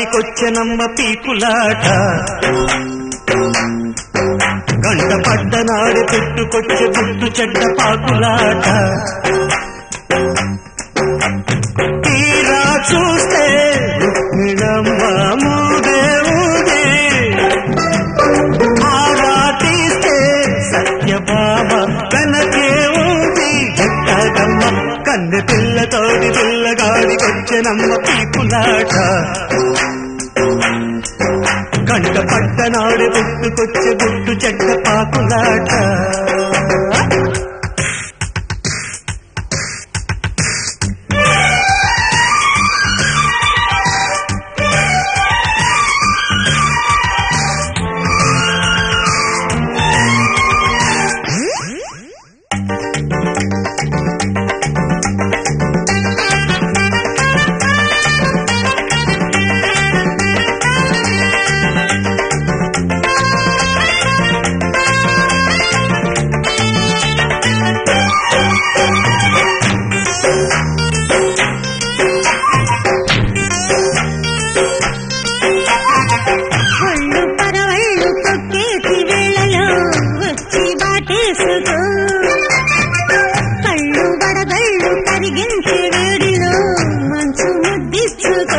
పిల్లగాడికొచ్చెనమ్మ పీకులాట గంట పడ్డనాడు పుట్టుకొచ్చే పుట్టు చెడ్డ పాకులాట తీరా చూస్తే రుక్మిణమ్మ మూదే ఊదే ఆరా తీస్తే సత్యభామ కనకే ఉంది జట్టగమ్మ కన్నె పిల్లతోటి పిల్లగాడికొచ్చెనమ్మ పీకులాట కంట పట్టనాడు పుట్టుకొచ్చే గుట్టు చెడ్డ పాకులాట ఒళ్ళు పరవళ్ళు తొక్కేసి వేళలో వచ్చి బాటేసుకో కళ్ళు బడగళ్ళు కరిగించే వేడిలో మంచు ముద్దిచ్చుకో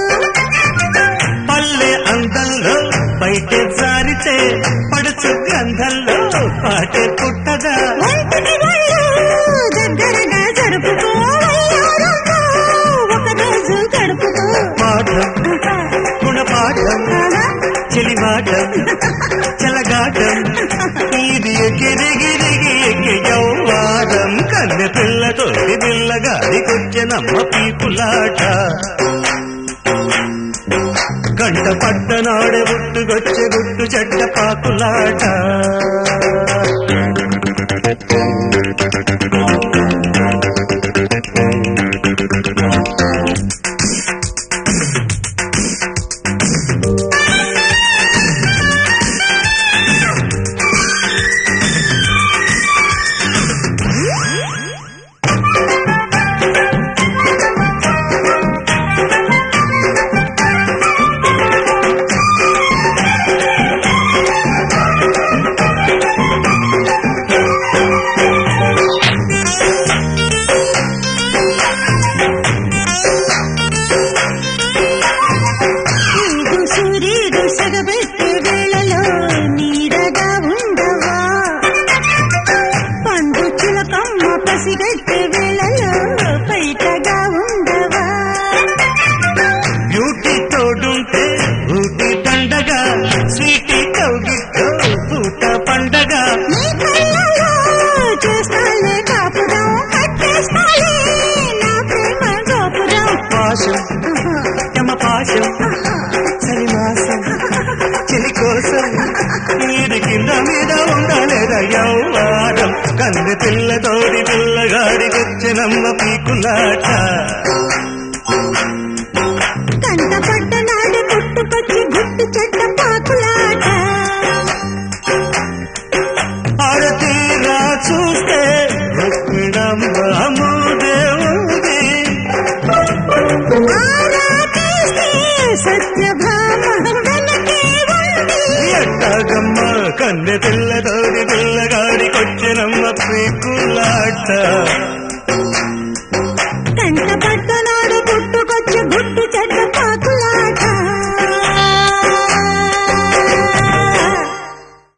పల్లె అందంలో బయటే జారితే పడుచు గంధంలో పాటే పుట్టదా ఒంటికి ఒళ్ళు దగ్గరగా జరుపుకో వయ్యారంతో ఒక రోజు గడుపుకో పాఠం గుణపాఠం చెలిమాటం చెలగాటం ఇది ఎగిరిగిరిగి ఎక్కి యౌవారం కన్నె పిల్లతో పిల్లగాడికొచ్చెనమ్మ పీపులాట గంట పట్టనాడే గుట్టుకొచ్చే గుట్టు చెడ్డ పాకులాట నీకు సూర్యుడు సగబెట్టే వేళలో నీడగా ఉండవా పండు చిలకమ్మ పసిగట్టే వేళలో బయటగా ఉండవా బ్యూటీ తోడుంటే ఊటి దండగా స్వీటీ కౌగిట్లో పూట పండగ నీ కళ్ళలో చూస్తాలే కాపురం కట్టేస్తాలే నా ప్రేమ గోపురం పాశం యమ పాశం చలిమాసం చెలి కోసం నీడి కింద మీద ఉండలేదా యౌవారం కన్నె పిల్లతోడి పిల్లగాడికొచ్చినమ్మ పీకులాట కంట పడ్డనాడు పుట్టుకొచ్చి గుట్టు చెడ్డ పాకులాట ఆడతీరా చూస్తే రుక్మిణమ్మ అమ్ముదేవుది ఆరా తీస్తే సత్యభామ వెనకే ఉంది ఎట్టగమ్మ కన్నె పిల్లతోడి పిల్లగాడికొచ్చినమ్మ పీకులాట